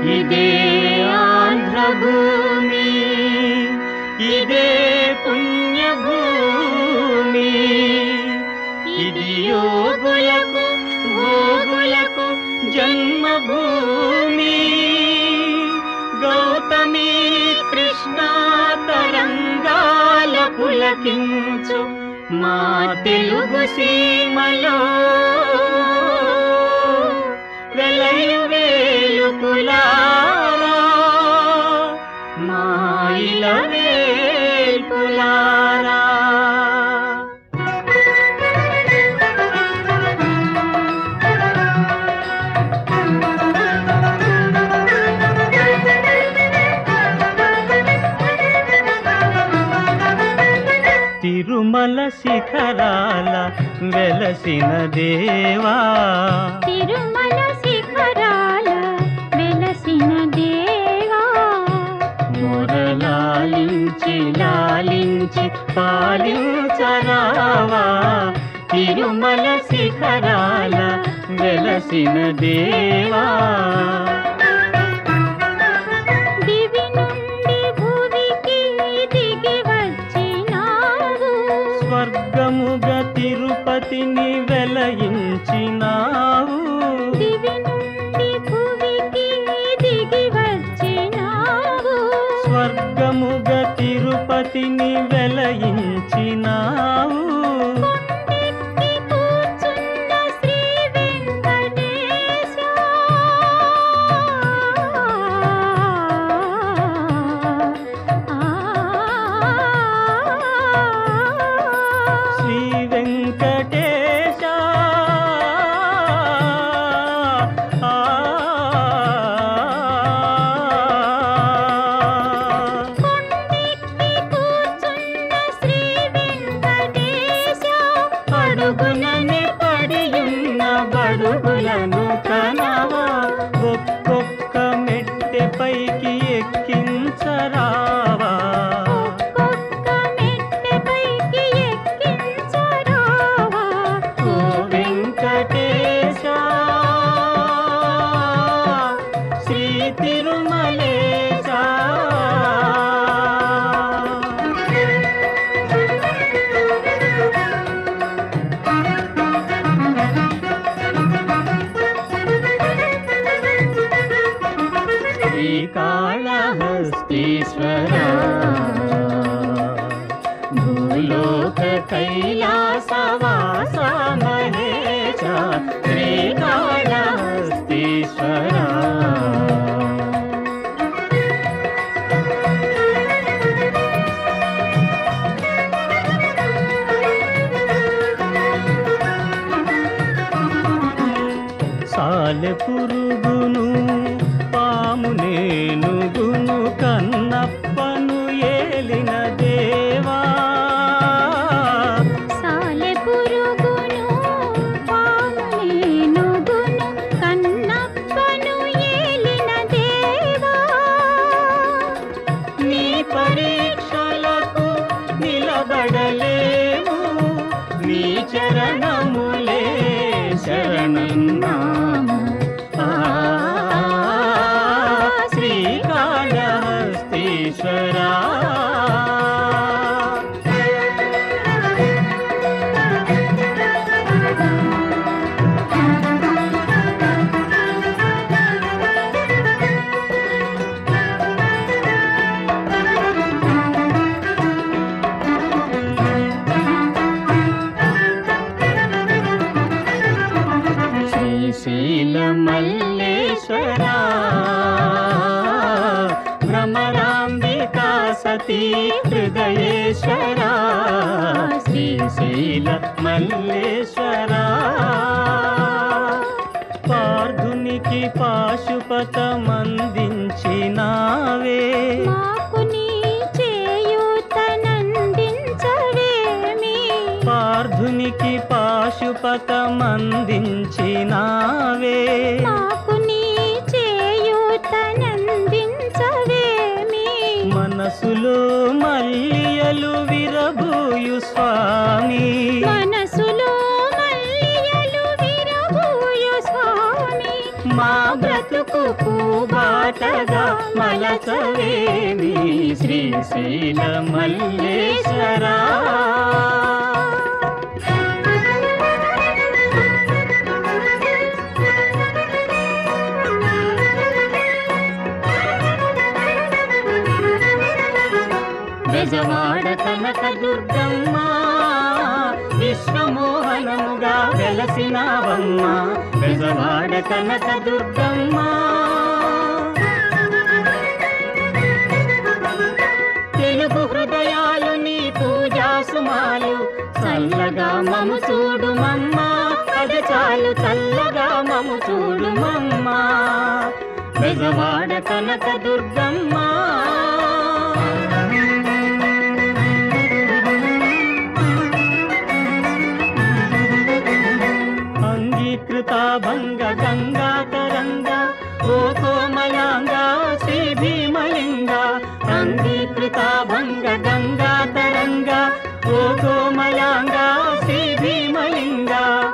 ఇదే ఆంధ్రభూమి ఇదే పుణ్యభూమి ఇది యోగులకు భోగులకు జన్మభూమి గౌతమి కృష్ణ తరంగాల పులకించు మా తెలుగు సీమలో వెలయు వేలుపులారా మా ఇల వేల్పులారా తిరుమల శిఖరాల వెలసిన దేవా తిరుమల శిఖరాల వెలసిన దేవా మురలాలించి లాలించి పాలించరావా తిరుమల శిఖరాల వెలసిన దేవా దివి నుండి భువికి దిగి వచ్చినావు స్వర్గముగా తిరుపతిని వెలయించినావు దివి నుండి భువికి దిగి వచ్చినావు స్వర్గముగా తిరుపతిని వెలయించినావు కొండెక్కి కూర్చున్న శ్రీ వెంకటేశ శ్రీ వెంకటేశ ఆ. కొండెక్కి కూర్చున్న శ్రీ వెంకటేశ అడుగుననే పడియున్న బడుగులను కనవా ఒక్కొక్క మెట్టె పైకి ఎక్కించరావా ఒక్కొక్క మెట్టెపైకి ఎక్కించరావా ఓ వెంకటేశ శ్రీ తిరుమలేశ శ్రీకాళహస్తీశ్వర భూలోక కైలాసవాస మహేశ శ్రీకాళహస్తీశ్వర సాలె పురుగును పాము నేనుగును కన్నప్పను ఏలిన దేవా సాలె పురుగును పామునేనుగును కన్నప్పను ఏలిన దేవా నీ పరీక్షలకు నిలబడలేము నీ చరణములే శరణన్నాము ఆ, శ్రీకాళహస్తీశ్వరా శ్రీశైల మల్లేశ్వరా భ్రమరాంబికా సతీ హృదయేశ్వరా శ్రీశైల మల్లేశ్వరా పార్థునికి పాశుపతమందించినావే మాకు నీ చేయూతనందించవేమి పార్థునికి పాశుపతమందించినావే మాకు నీ చేయూతనందించవేమి మనసులో మల్లియలు విరబూయు స్వామి మనసులో మల్లియలు విరబూయు స్వామి మా బ్రతుకు పూబాటగా మలచవేమి శ్రీశైల మల్లేశ్వరా బెజవాడ కనక దుర్గమ్మ విశ్వమోహనముగా వెలసినావమ్మ బెజవాడ కనక దుర్గమ్మ తెలుగు హృదయాలు నీ పూజా సుమాలు చల్లగా మము చూడు మమ్మ అది చాలు చల్లగా మము చూడు మమ్మ బెజవాడ కనక దుర్గమ్మ అంగీకృత భంగ గంగా తరంగ ఓ కోమలాంగ శ్రీ భీమలింగ అంగీకృత భంగ గంగా తరంగ ఓ కోమలాంగ శ్రీ భీమలింగ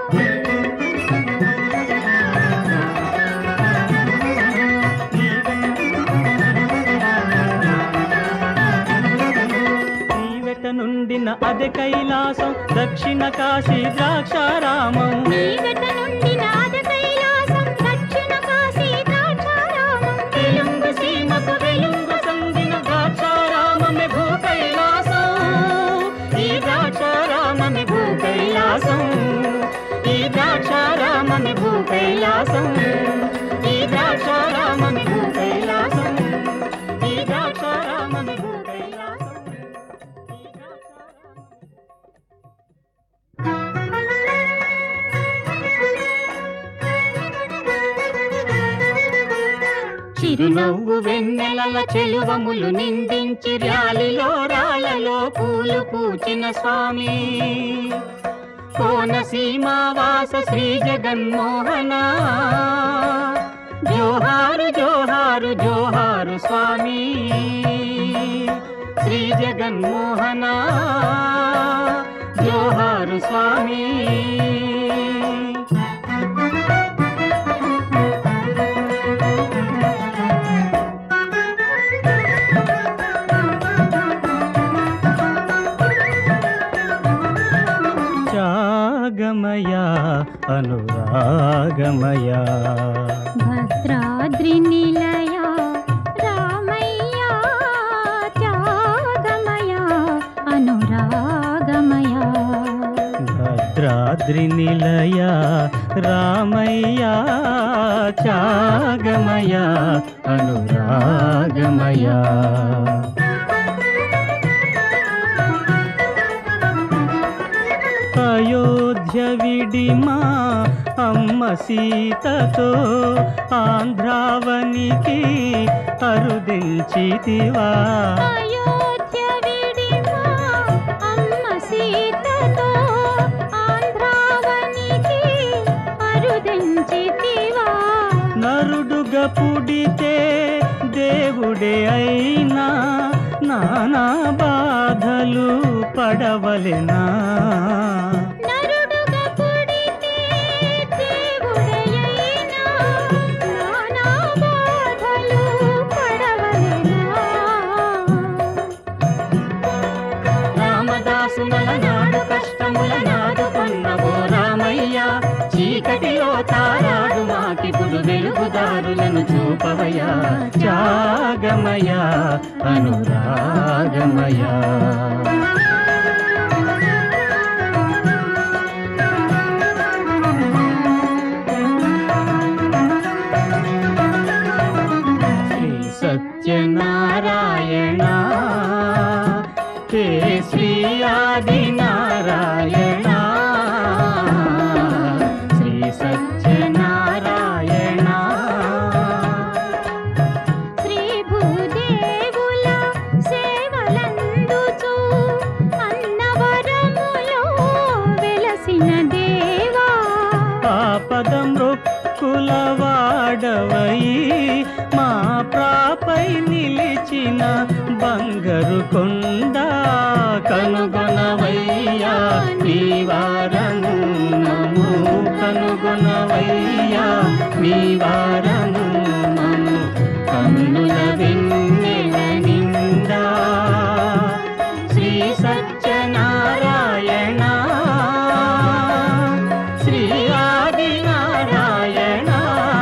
నీవెట నుండిన అదే కైలాసం దక్షిణ కాశీ ద్రాక్షారామం నీవెట నుండి నాద కైలాసం దక్షిణ కాశీ ద్రాక్షారామం తెలుగు సీమకు వెలుగు సందిన ద్రాక్షారామమే భూ కైలాసం ఈ ద్రాక్షారామమే భూ కైలాసం ఈ ద్రాక్షారామమే భూ కైలాసం ఈ ద్రాక్షారామమే భూ కైలాసం ఈ ద్రాక్షారామమే భూ కైలాసం ఈ ద్రాక్షారామమే చిరునవ్వు వెన్నెలల చెలువములు నిందించి ర్యాలిలో రాళ్ళలో పూలు పూచిన స్వామి కోనసీమావాస శ్రీ జగన్మోహన జోహారు జోహారు జోహారు స్వామి శ్రీ జగన్మోహన జోహారు స్వామి త్యాగమయ అనురాగమయ భద్రాద్రి నిలయ రామయ్య త్యాగమయ అనురాగమయ భద్రాద్రి నిలయ రామయ్య త్యాగమయ అనురాగమయ అయోధ్య విడిమా అమ్మ సీతతో ఆంధ్రావనికి అరుదించితివా అయోధ్య విడిమా అమ్మ సీతతో ఆంధ్రావనికి అరుదించితివా నరుడుగా పుడితే దేవుడే అయినా నానా బాధలు పడవలెనా నరుడుగా పుడితే దేవుడైనా నానా బాధలు పడవలెనా రామదాసుల నాడు కష్టముల నాడు కొన్నవో రామయ్య చీకటిలో తారాడు మాకిప్పుడు వెలుగుదారులను చూపవయ్యా త్యాగమయ అనురాగమయ శ్రీ సత్యనారాయణ హే శ్రీ ఆది నారాయణ శ్రీ సత్యనారాయణ శ్రీ భూదేవుల సేవలందుచు బ్రతుకుల వాడవై మా ప్రాపై నిలిచిన బంగారు కొండ కనుగొనవయ్యా నీ వారము మము కనుగొనవయ్యా నీ వారము మము కన్నుల వెన్నెల నిండా శ్రీ సత్యనారాయణ శ్రీ ఆదినారాయణ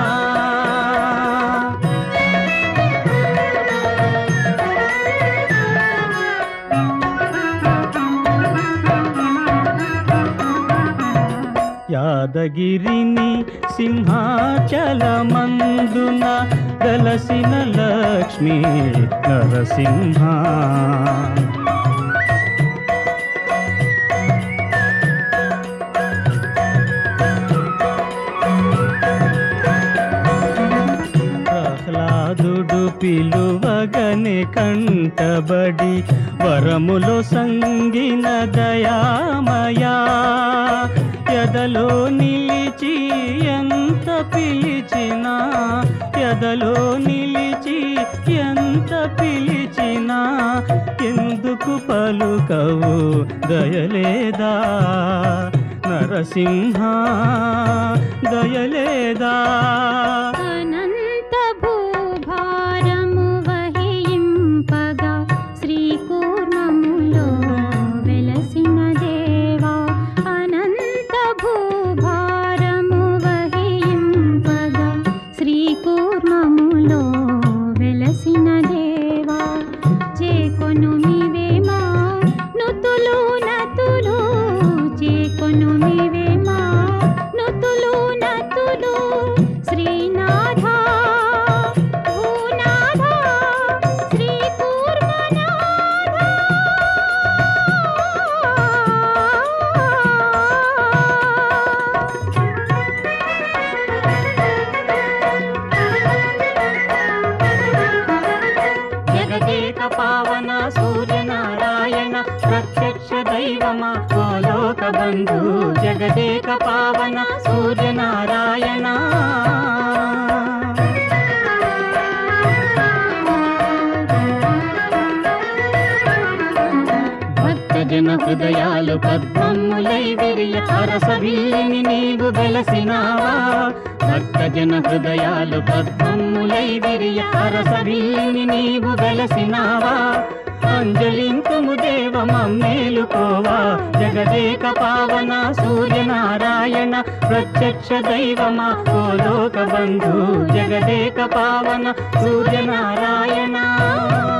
యాదగిరిని సింహాచలమందున దలసిన లక్ష్మీ నరసింహ ప్రహ్లాదుడు పిలువగనే కంటబడి వరములో సంగిన దయామయా ఎదలో నిలిచి ఎంత పిలిచినా ఎదలో నిలిచి ఎంత పిలిచినా ఎందుకు పలుకవు దయలేదా నరసింహ దయలేదా అనంత భూభారము వహింపగా శ్రీకూర్మములో వెలసిన దేవా అనంత భూభారము వహింపగా శ్రీకూర్మములో వెలసిన దేవా చేకొను మివేమా నుతులు నతులు చేకొను మివేమా నుతులు నతులు శ్రీనాథ భూనాథ శ్రీ జగదేక పావన సూర్యనారాయణ ప్రత్యక్ష దైవమా ఓ లోక బంధు జగదేక పావన సూర్యనారాయణ భక్తజన హృదయాలు పద్మములై విరియ అరసవిల్లిని నీవు వెలసినావా భక్తజన హృదయాలు పద్మములై విరియ అరసవిల్లిని నీవు వెలసినావా అంజలింతుము దేవ మమ్మేలుకోవా జగదేక పావన సూర్యనారాయణ ప్రత్యక్ష దైవమా ఓ లోక బంధు జగదేక పావన సూర్యనారాయణ